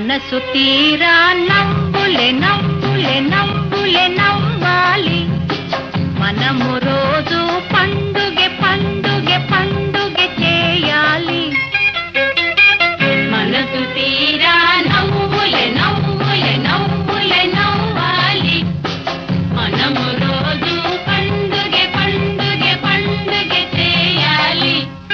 మనసు తీరా నవ్వులే నవ్వులే నవ్వులే నవ్వాలి మనము రోజు పండుగ పండుగ పండుగ చేయాలి మనసు తీరా నవ్వులే నవ్వులే నవ్వులే నవ్వాలి మనము రోజు పండుగ పండుగ పండుగ చేయాలి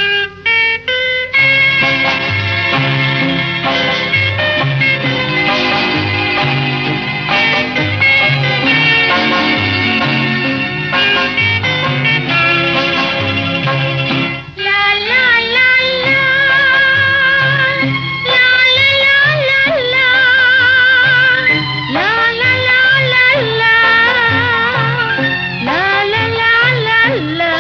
La la la la La la la la la La la la la la La la la la la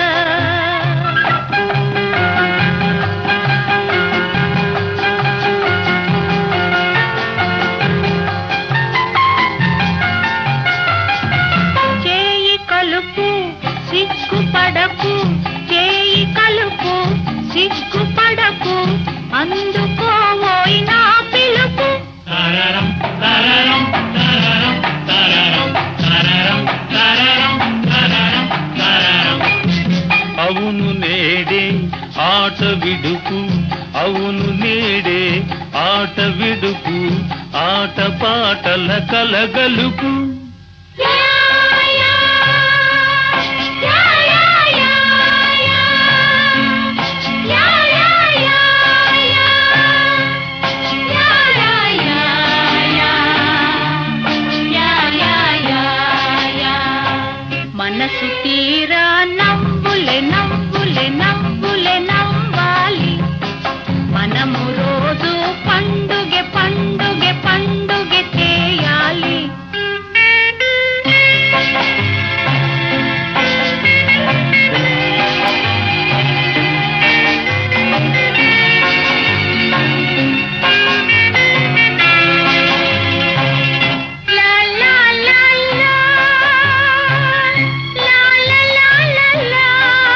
చేయి కలుపు సిగ్గుపడకు చేయి కలుపు సిగ్గుపడకు అందుకోవోయి నా పిలుపు తరరం తరరం తరరం తరరం తరరం తరరం తరరం తరరం అవును నేడే ఆట విడుపు అవును నేడే ఆట విడుపు ఆట పాటల కలగలుపు యా యా యా యా యా యా యా యా యా యా యా యా యా యా మనసు తీరా నవ్వులే నవ్వులే నవ్వులే నవ్వాలి మనము రోజు పండుగ పండుగ పండుగ చేయాలి La la la la La la la la la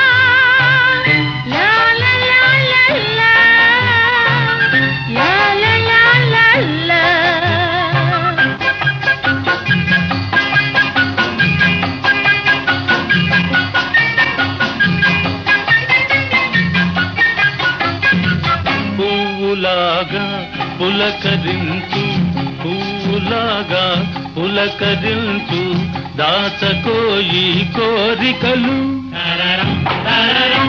La la la la la La la la la la పువ్వులాగా పులకరించు పువ్వులాగా పులకరించు దాచకోయి కోరికలు తరరం తరరం